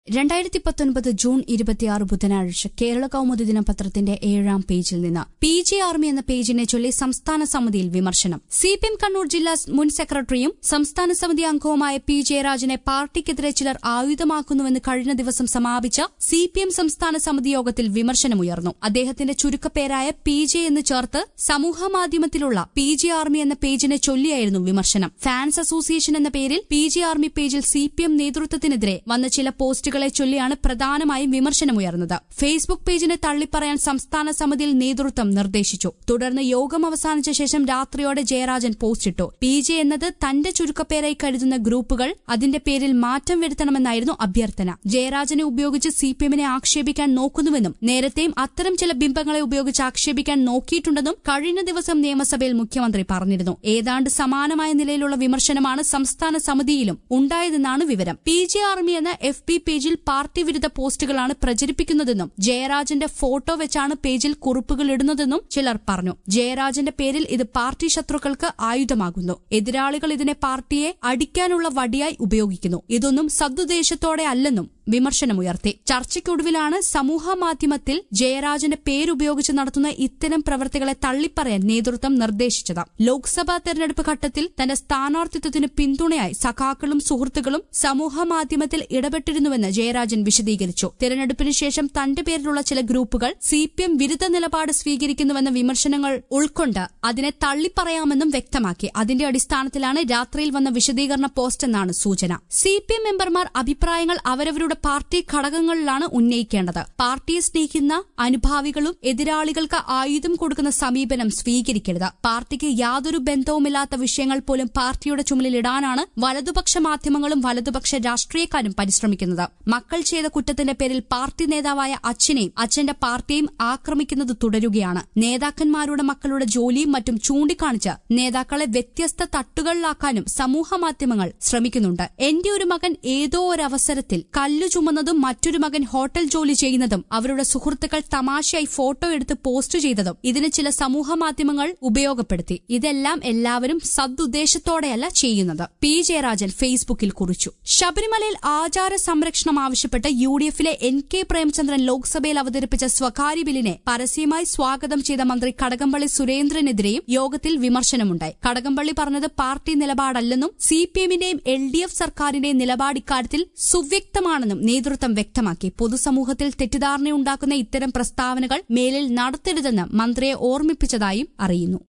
രണ്ടായിരത്തി പത്തൊൻപത് ജൂൺ ഇരുപത്തിയാറ് ബുധനാഴ്ച കേരള കൌമുദി ദിനപത്രത്തിന്റെ ഏഴാം പേജിൽ നിന്ന് പി ജെ ആർമി എന്ന പേജിനെ ചൊല്ലി സംസ്ഥാന സമിതിയിൽ വിമർശനം സി പി എം കണ്ണൂർ ജില്ലാ മുൻ സെക്രട്ടറിയും സംസ്ഥാന സമിതി അംഗവുമായ പി ജയരാജനെ പാർട്ടിക്കെതിരെ ചിലർ ആയുധമാക്കുന്നുവെന്ന് കഴിഞ്ഞ ദിവസം സമാപിച്ച സി പി എം സംസ്ഥാന സമിതി യോഗത്തിൽ വിമർശനമുയർന്നു അദ്ദേഹത്തിന്റെ ചുരുക്കപ്പേരായ പി ജെ എന്ന് ചേർത്ത് സമൂഹമാധ്യമത്തിലുള്ള പി ജെ ആർമി എന്ന പേജിനെ ചൊല്ലിയായിരുന്നു വിമർശനം ഫാൻസ് അസോസിയേഷൻ എന്ന പേരിൽ പി ജെ ആർമി പേജിൽ സി പി എം നേതൃത്വത്തിനെതിരെ വന്ന ചില പോസ്റ്റുകളെ ചൊല്ലിയാണ് പ്രധാനമായും വിമർശനമുയർന്നത് ഫേസ്ബുക്ക് പേജിനെ തള്ളിപ്പറയാൻ സംസ്ഥാന സമിതിയിൽ നേതൃത്വം നിർദ്ദേശിച്ചു തുടർന്ന് യോഗം അവസാനിച്ച ശേഷം രാത്രിയോടെ ജയരാജൻ പോസ്റ്റിട്ടു പി ജെ എന്നത് തന്റെ ചുരുക്കപ്പേരായി കരുതുന്ന ഗ്രൂപ്പുകൾ അതിന്റെ പേരിൽ മാറ്റം വരുത്തണമെന്നായിരുന്നു അഭ്യർത്ഥന ജയരാജനെ ഉപയോഗിച്ച് സി പി എമ്മിനെ ആക്ഷേപിക്കാൻ നോക്കുന്നുവെന്നും നേരത്തെയും അത്തരം ചില ബിംബങ്ങളെ ഉപയോഗിച്ച് ആക്ഷേപിക്കാൻ നോക്കിയിട്ടുണ്ടെന്നും കഴിഞ്ഞ ദിവസം നിയമസഭയിൽ മുഖ്യമന്ത്രി പറഞ്ഞിരുന്നു ഏതാണ്ട് സമാനമായ നിലയിലുള്ള വിമർശനമാണ് സംസ്ഥാന സമിതിയിലും ഉണ്ടായതെന്നാണ് വിവരം പി ജെ ആർമി എന്ന എഫ് പി പേജിൽ പാർട്ടി വിരുദ്ധ പോസ്റ്റുകളാണ് പ്രചരിപ്പിക്കുന്നതെന്നും ജയരാജന്റെ ഫോട്ടോ വെച്ചാണ് പേജിൽ കുറിപ്പുകൾ ഇടുന്നതെന്നും ചിലർ പറഞ്ഞു ജയരാജന്റെ പേരിൽ ഇത് പാർട്ടി ശത്രുക്കൾക്ക് ആയുധമാകുന്നു എതിരാളികൾ ഇതിനെ പാർട്ടിയെ അടിക്കാനുള്ള വടിയായി ഉപയോഗിക്കുന്നു ഇതൊന്നും സദുദ്ദേശത്തോടെ അല്ലെന്നും വിമർശനമുയർത്തി ചർച്ചയ്ക്കൊടുവിലാണ് സമൂഹ മാധ്യമത്തിൽ ജയരാജന്റെ പേരുപയോഗിച്ച് നടത്തുന്ന ഇത്തരം പ്രവർത്തികളെ തള്ളിപ്പറയാൻ നേതൃത്വം നിർദ്ദേശിച്ചത് ലോക്സഭാ തെരഞ്ഞെടുപ്പ് ഘട്ടത്തിൽ തന്റെ സ്ഥാനാർത്ഥിത്വത്തിന് പിന്തുണയായി സഖാക്കളും സുഹൃത്തുക്കളും സമൂഹ മാധ്യമത്തിൽ ഇടപെട്ടിരുന്നുവെന്ന് ജയരാജൻ വിശദീകരിച്ചു തെരഞ്ഞെടുപ്പിന് ശേഷം തന്റെ പേരിലുള്ള ചില ഗ്രൂപ്പുകൾ സി പി എം വിരുദ്ധ നിലപാട് സ്വീകരിക്കുന്നുവെന്ന വിമർശനങ്ങൾ ഉൾക്കൊണ്ട് അതിനെ തള്ളിപ്പറയാമെന്നും വ്യക്തമാക്കി അതിന്റെ അടിസ്ഥാനത്തിലാണ് രാത്രിയിൽ വന്ന വിശദീകരണ പോസ്റ്റ് എന്നാണ് സൂചന സി പി എം മെമ്പർമാർ അഭിപ്രായങ്ങൾ അവരവരുടെ പാർട്ടി ഘടകങ്ങളിലാണ് ഉന്നയിക്കേണ്ടത് പാർട്ടിയെ സ്നേഹിക്കുന്ന അനുഭാവികളും എതിരാളികൾക്ക് ആയുധം കൊടുക്കുന്ന സമീപനം സ്വീകരിക്കരുത് പാർട്ടിക്ക് യാതൊരു ബന്ധവുമില്ലാത്ത വിഷയങ്ങൾ പോലും പാർട്ടിയുടെ ചുമലിലിടാനാണ് വലതുപക്ഷ മാധ്യമങ്ങളും വലതുപക്ഷ രാഷ്ട്രീയക്കാരും പരിശ്രമിക്കുന്നത് മക്കൾ ചെയ്ത കുറ്റത്തിന്റെ പേരിൽ പാർട്ടി നേതാവായ അച്ഛനെയും അച്ഛന്റെ പാർട്ടിയെയും ആക്രമിക്കുന്നത് തുടരുകയാണ് നേതാക്കന്മാരുടെ മക്കളുടെ ജോലിയും മറ്റും ചൂണ്ടിക്കാണിച്ച് നേതാക്കളെ വ്യത്യസ്ത തട്ടുകളിലാക്കാനും സമൂഹ മാധ്യമങ്ങൾ ശ്രമിക്കുന്നുണ്ട് എന്റെ ഒരു മകൻ ഏതോ ഒരു അവസരത്തിൽ കല്ലു ചുമന്നതും മറ്റൊരു മകൻ ഹോട്ടൽ ജോലി ചെയ്യുന്നതും അവരുടെ സുഹൃത്തുക്കൾ തമാശയായി ഫോട്ടോ എടുത്ത് പോസ്റ്റ് ചെയ്തതും ഇതിന് ചില സമൂഹ മാധ്യമങ്ങൾ ഉപയോഗപ്പെടുത്തി ഇതെല്ലാം എല്ലാവരും സദുദ്ദേശത്തോടെയല്ല ചെയ്യുന്നത് പി ജയരാജൻ ഫേസ്ബുക്കിൽ കുറിച്ചു ശബരിമലയിൽ ആചാര സംരക്ഷണം ആവശ്യപ്പെട്ട് യു ഡി എഫിലെ എൻ കെ പ്രേമചന്ദ്രൻ ലോക്സഭയിൽ അവതരിപ്പിച്ച സ്വകാര്യ ബില്ലിനെ പരസ്യമായി സ്വാഗതം ചെയ്ത മന്ത്രി കടകംപള്ളി സുരേന്ദ്രനെതിരെയും യോഗത്തിൽ വിമർശനമുണ്ടായി കടകംപള്ളി പറഞ്ഞത് പാർട്ടി നിലപാടല്ലെന്നും സി പി എമ്മിന്റെയും എൽ ഡി എഫ് സർക്കാരിന്റെയും നിലപാട് ഇക്കാര്യത്തിൽ സുവ്യക്തമാണെന്നും നേതൃത്വം വ്യക്തമാക്കി പൊതുസമൂഹത്തിൽ തെറ്റിദ്ധാരണയുണ്ടാക്കുന്ന ഇത്തരം പ്രസ്താവനകൾ മേലിൽ നടത്തരുതെന്ന് മന്ത്രിയെ ഓർമ്മിപ്പിച്ചതായും അറിയുന്നു